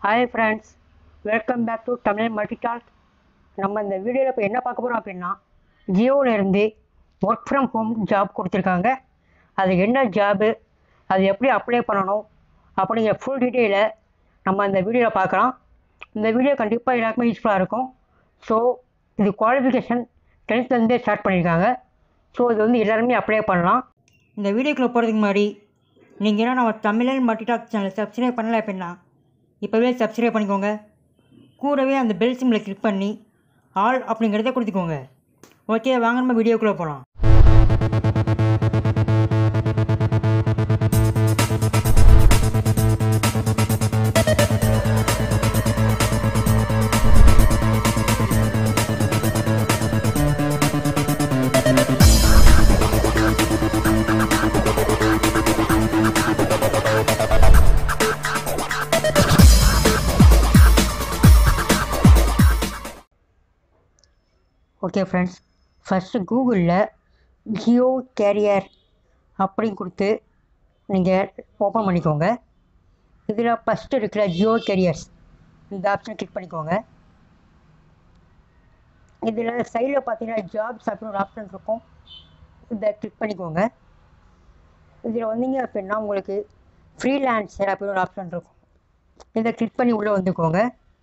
hi friends welcome back to Tamil multitalk நம்ம இந்த வீடியோவில் இப்போ என்ன பார்க்க போகிறோம் அப்படின்னா ஜியோவில் இருந்து ஒர்க் ஃப்ரம் ஹோம் ஜாப் கொடுத்துருக்காங்க அது என்ன ஜாபு அது எப்படி அப்ளை பண்ணணும் அப்படிங்கிற ஃபுல் டீட்டெயிலை நம்ம இந்த வீடியோவில் பார்க்கலாம் இந்த வீடியோ கண்டிப்பாக எல்லாருக்குமே யூஸ்ஃபுல்லாக இருக்கும் ஸோ இது குவாலிஃபிகேஷன் டென்த்லேருந்தே ஸ்டார்ட் பண்ணியிருக்காங்க ஸோ இது வந்து எல்லாருமே அப்ளை பண்ணலாம் இந்த வீடியோக்குள்ளே போகிறதுக்கு முன்னாடி நீங்கள் என்ன நம்ம தமிழன் மல்டிடாக் சேனல் சப்ஸ்கிரைப் பண்ணல அப்படின்னா இப்போவே சப்ஸ்கிரைப் பண்ணிக்கோங்க கூடவே அந்த பெல் சிம்மில் கிளிக் பண்ணி ஆல் அப்படிங்கிறத கொடுத்துக்கோங்க ஓகே வாங்க நம்ம வீடியோக்குள்ளே போகலாம் ஓகே ஃப்ரெண்ட்ஸ் ஃபஸ்ட்டு கூகுளில் ஜியோ கேரியர் அப்படின்னு கொடுத்து நீங்கள் ஓப்பன் பண்ணிக்கோங்க இதில் ஃபஸ்ட்டு இருக்கிற ஜியோ கேரியர்ஸ் இந்த ஆப்ஷனை கிளிக் பண்ணிக்கோங்க இதில் சைடில் பார்த்தீங்கன்னா ஜாப்ஸ் அப்படின்னு ஒரு ஆப்ஷன் இருக்கும் இதை கிளிக் பண்ணிக்கோங்க இதில் வந்தீங்க அப்படின்னா உங்களுக்கு ஃப்ரீலான்சர் அப்படின்னு ஒரு ஆப்ஷன் இருக்கும் இதை கிளிக் பண்ணி உள்ளே வந்துக்கோங்க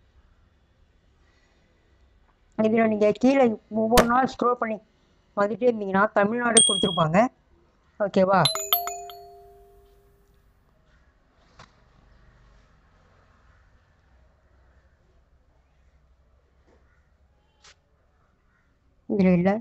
இதில் நீங்கள் கீழே ஒவ்வொரு நாள் ஸ்க்ரோல் பண்ணி வந்துட்டே இருந்தீங்கன்னா தமிழ்நாடு கொடுத்துருப்பாங்க ஓகேவா இதில் இல்லை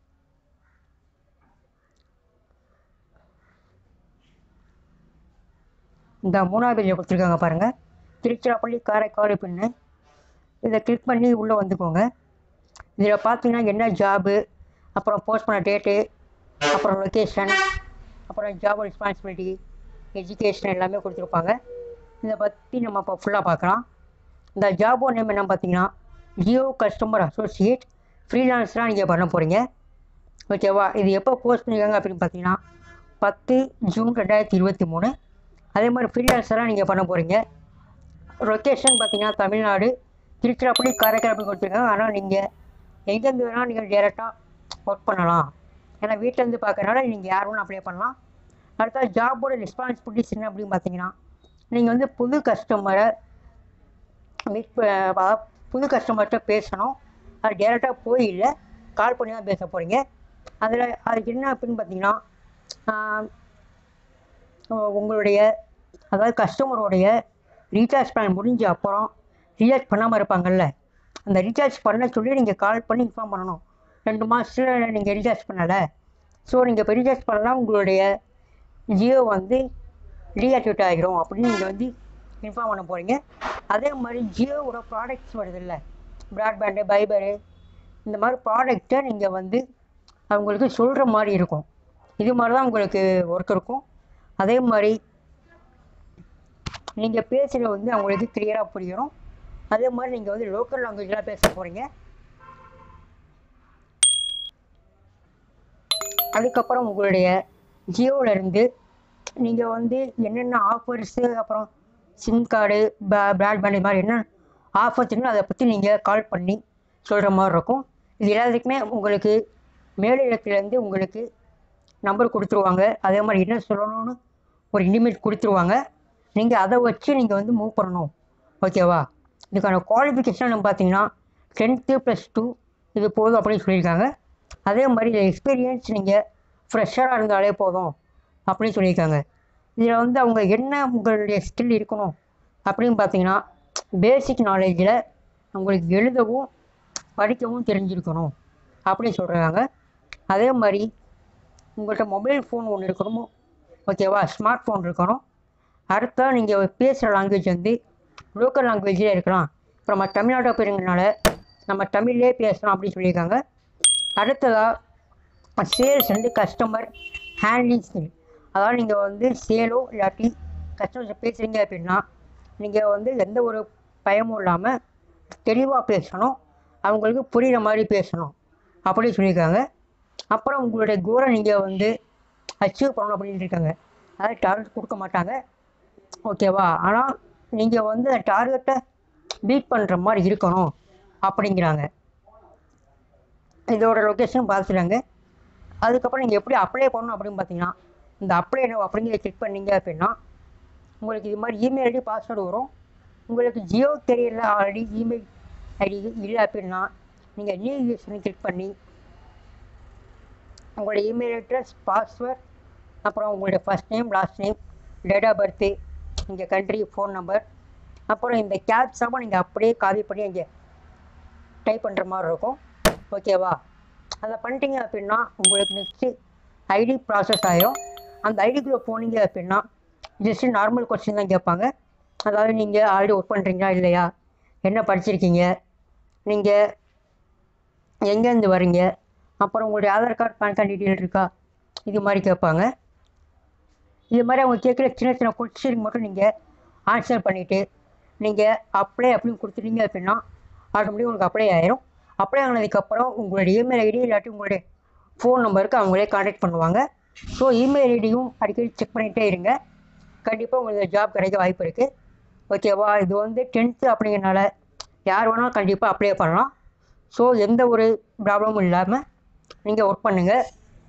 இந்த மூணாவது பேஜில் கொடுத்துருக்காங்க பாருங்கள் திருச்சிராப்பள்ளி காரைக்கால் பின்னு இதை கிளிக் பண்ணி உள்ளே வந்துக்கோங்க இதில் பார்த்தீங்கன்னா என்ன ஜாபு அப்புறம் போஸ்ட் பண்ண டேட்டு அப்புறம் லொக்கேஷன் அப்புறம் ஜாப் ரெஸ்பான்சிபிலிட்டி எஜுகேஷன் எல்லாமே கொடுத்துருப்பாங்க இதை பற்றி நம்ம இப்போ ஃபுல்லாக பார்க்கலாம் இந்த ஜாபோ நேம் என்ன பார்த்தீங்கன்னா ஜியோ கஸ்டமர் அசோசியேட் ஃப்ரீலான்ஸ்லாம் நீங்கள் பண்ண போகிறீங்க ஓகேவா இது எப்போ போஸ்ட் பண்ணியிருக்காங்க அப்படின்னு பார்த்தீங்கன்னா பத்து ஜூன் ரெண்டாயிரத்தி இருபத்தி மூணு அதே மாதிரி ஃப்ரீலான்ஸராக நீங்கள் பண்ண போகிறீங்க லொக்கேஷன் பார்த்தீங்கன்னா தமிழ்நாடு திருச்சிராப்பள்ளி காரைக்கால் அப்படி கொடுத்துருக்காங்க ஆனால் நீங்கள் எங்கேருந்து வேணால் நீங்கள் டேரெக்டாக ஒர்க் பண்ணலாம் ஏன்னா வீட்டிலேருந்து பார்க்கறனால நீங்கள் யார் வேணும் அப்ளை பண்ணலாம் அடுத்தது ஜாபோட ரெஸ்பான்சிபிலிட்டிஸ் என்ன அப்படின்னு பார்த்தீங்கன்னா நீங்கள் வந்து புது கஸ்டமரை மீட் அதாவது புது கஸ்டமர்கிட்ட பேசணும் அது டேரெக்டாக போய் இல்லை கால் பண்ணி தான் பேச போகிறீங்க அதில் அதுக்கு என்ன அப்படின்னு பார்த்தீங்கன்னா உங்களுடைய அதாவது கஸ்டமருடைய ரீசார்ஜ் பிளான் முடிஞ்ச அப்புறம் ரீசார்ஜ் பண்ணாமல் இருப்பாங்கல்ல அந்த ரீசார்ஜ் பண்ண சொல்லி நீங்கள் கால் பண்ணி இன்ஃபார்ம் பண்ணணும் ரெண்டு மாதத்தில் நீங்கள் ரீசார்ஜ் பண்ணலை ஸோ நீங்கள் இப்போ ரீசார்ஜ் பண்ணலாம் உங்களுடைய ஜியோ வந்து ரீஆக்டிவேட் ஆகிரும் அப்படின்னு நீங்கள் வந்து இன்ஃபார்ம் பண்ண போகிறீங்க அதே மாதிரி ஜியோவோட ப்ராடக்ட்ஸ் வருது இல்லை ப்ராட்பேண்டு பைபரு இந்த மாதிரி ப்ராடக்டை நீங்கள் வந்து அவங்களுக்கு சொல்கிற மாதிரி இருக்கும் இது மாதிரி தான் உங்களுக்கு ஒர்க் இருக்கும் அதே மாதிரி நீங்கள் பேசுகிறது வந்து அவங்களுக்கு கிளியராக புரியணும் அதே மாதிரி நீங்கள் வந்து லோக்கல் லாங்குவேஜ்லாம் பேச போகிறீங்க அதுக்கப்புறம் உங்களுடைய ஜியோவிலேருந்து நீங்கள் வந்து என்னென்ன ஆஃபர்ஸு அப்புறம் சிம் கார்டு ப்ராட்பேண்ட் இது மாதிரி என்ன ஆஃபர்ஸ் இருக்கோ அதை பற்றி நீங்கள் கால் பண்ணி சொல்கிற மாதிரி இருக்கும் இது எல்லாத்துக்குமே உங்களுக்கு மேலிடத்துலேருந்து உங்களுக்கு நம்பர் கொடுத்துருவாங்க அதே மாதிரி என்ன சொல்லணும்னு ஒரு இனிமேட் கொடுத்துருவாங்க நீங்கள் அதை வச்சு நீங்கள் வந்து மூவ் பண்ணணும் ஓகேவா இதுக்கான குவாலிஃபிகேஷன் பார்த்தீங்கன்னா டென்த்து ப்ளஸ் டூ இது போதும் அப்படின்னு சொல்லியிருக்காங்க அதே மாதிரி இதில் எக்ஸ்பீரியன்ஸ் நீங்கள் ஃப்ரெஷ்ஷராக இருந்தாலே போதும் அப்படின்னு சொல்லியிருக்காங்க இதில் வந்து அவங்க என்ன உங்களுடைய ஸ்கில் இருக்கணும் அப்படின்னு பார்த்தீங்கன்னா பேசிக் நாலேஜில் உங்களுக்கு எழுதவும் படிக்கவும் தெரிஞ்சிருக்கணும் அப்படின்னு சொல்கிறாங்க அதே மாதிரி உங்கள்கிட்ட மொபைல் ஃபோன் ஒன்று இருக்கணும் ஓகேவா ஸ்மார்ட் ஃபோன் இருக்கணும் அடுத்தா நீங்கள் பேசுகிற லாங்குவேஜ் வந்து லோக்கல் லாங்குவேஜில் இருக்கலாம் இப்போ நம்ம தமிழ்நாட்டை போயிருங்கனால நம்ம தமிழ்லேயே பேசலாம் அப்படின்னு சொல்லியிருக்காங்க அடுத்ததாக சேல்ஸ் வந்து கஸ்டமர் ஹேண்ட்லிங் ஸ்கில் அதாவது நீங்கள் வந்து சேலோ இல்லாட்டி கஸ்டமர்ஸ் பேசுகிறீங்க அப்படின்னா நீங்கள் வந்து எந்த ஒரு பயமும் இல்லாமல் தெளிவாக பேசணும் அவங்களுக்கு புரிகிற மாதிரி பேசணும் அப்படின்னு சொல்லியிருக்காங்க அப்புறம் உங்களுடைய கோலை நீங்கள் வந்து அச்சீவ் பண்ணணும் அப்படின்னு இருக்காங்க அதாவது டார்கெட் கொடுக்க மாட்டாங்க ஓகேவா ஆனால் நீங்கள் வந்து அந்த டார்கெட்டை பீட் பண்ணுற மாதிரி இருக்கணும் அப்படிங்கிறாங்க இதோட லொக்கேஷன் பார்த்துட்டாங்க அதுக்கப்புறம் நீங்கள் எப்படி அப்ளை பண்ணணும் அப்படின்னு பார்த்தீங்கன்னா இந்த அப்ளை நோ அப்படிங்கிறத கிளிக் பண்ணீங்க அப்படின்னா உங்களுக்கு இது மாதிரி இமெயில் ஐடி பாஸ்வேர்டு வரும் உங்களுக்கு ஜியோ தெரியல ஆல்ரெடி இமெயில் ஐடி இல்லை அப்படின்னா நீங்கள் நியூ யூஸ்னு கிளிக் பண்ணி உங்களோட இமெயில் அட்ரஸ் பாஸ்வேர்ட் அப்புறம் உங்களுடைய first name last name date of birth இங்கே கண்ட்ரி ஃபோன் நம்பர் அப்புறம் இந்த கேப்ஸாமல் நீங்கள் அப்படியே காப்பி பண்ணி இங்கே டைப் பண்ணுற மாதிரி இருக்கும் ஓகேவா அதை பண்ணிட்டீங்க அப்படின்னா உங்களுக்கு நெக்ஸ்ட்டு ஐடி ப்ராசஸ் ஆயிரும் அந்த ஐடிக்குள்ளே போனீங்க அப்படின்னா ஜஸ்ட்டு நார்மல் கொஸ்டின் தான் கேட்பாங்க அதாவது நீங்கள் ஆல்ரெடி ஒர்க் பண்ணுறீங்களா இல்லையா என்ன படிச்சிருக்கீங்க நீங்கள் எங்கேருந்து வரீங்க அப்புறம் உங்களுடைய Aadhaar card PAN card detail இருக்கா இது மாதிரி கேட்பாங்க இது மாதிரி அவங்க கேட்குற சின்ன சின்ன கொஸ்டினுக்கு மட்டும் நீங்கள் ஆன்சர் பண்ணிவிட்டு நீங்கள் அப்ளை அப்படின்னு கொடுத்துட்டீங்க அப்படின்னா ஆட்டோமேட்டிக் உங்களுக்கு அப்ளை ஆயிரும் அப்ளை ஆனதுக்கப்புறம் உங்களுடைய இமெயில் ஐடி இல்லாட்டி உங்களுடைய ஃபோன் நம்பருக்கு அவங்களே காண்டாக்ட் பண்ணுவாங்க ஸோ இமெயில் ஐடியும் அடிக்கடி செக் பண்ணிகிட்டே இருங்க கண்டிப்பாக உங்களுக்கு ஜாப் கிடைக்க வாய்ப்பு இருக்குது ஓகேவா இது வந்து டென்த்து அப்படிங்கிறனால யார் வேணாலும் கண்டிப்பாக அப்ளை பண்ணலாம் ஸோ எந்த ஒரு ப்ராப்ளமும் இல்லாமல் நீங்கள் ஒர்க் பண்ணுங்கள்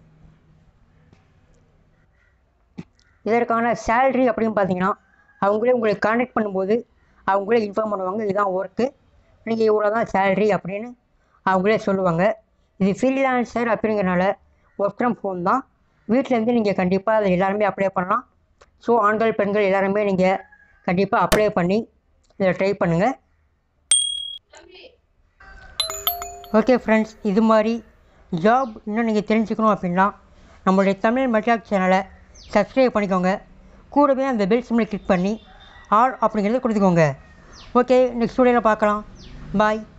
இதற்கான சேல்ரி அப்படின்னு பார்த்தீங்கன்னா அவங்களே உங்களை காண்டாக்ட் பண்ணும்போது அவங்களே இன்ஃபார்ம் பண்ணுவாங்க இதுதான் ஒர்க்கு நீங்கள் இவ்வளோ தான் சேல்ரி அப்படின்னு அவங்களே சொல்லுவாங்க இது ஃப்ரீலான்சர் அப்படிங்கிறனால ஒர்க் ஃப்ரம் ஹோம் தான் வீட்டிலேருந்து நீங்கள் கண்டிப்பாக அதை எல்லாருமே அப்ளை பண்ணலாம் ஸோ ஆண்கள் பெண்கள் எல்லாருமே நீங்கள் கண்டிப்பாக அப்ளை பண்ணி இதை ட்ரை பண்ணுங்கள் ஓகே ஃப்ரெண்ட்ஸ் இது மாதிரி ஜாப் இன்னும் நீங்கள் தெரிஞ்சுக்கணும் அப்படின்னா நம்மளுடைய தமிழ் மெட்ராக் சேனலை சப்ஸ்கிரைப் பண்ணிக்கோங்க கூடவே அந்த பெல் சிம்மில் கிளிக் பண்ணி ஆல் அப்படிங்கிறத கொடுத்துக்கோங்க ஓகே நெக்ஸ்ட் வீடியோவில் பார்க்கலாம் பாய்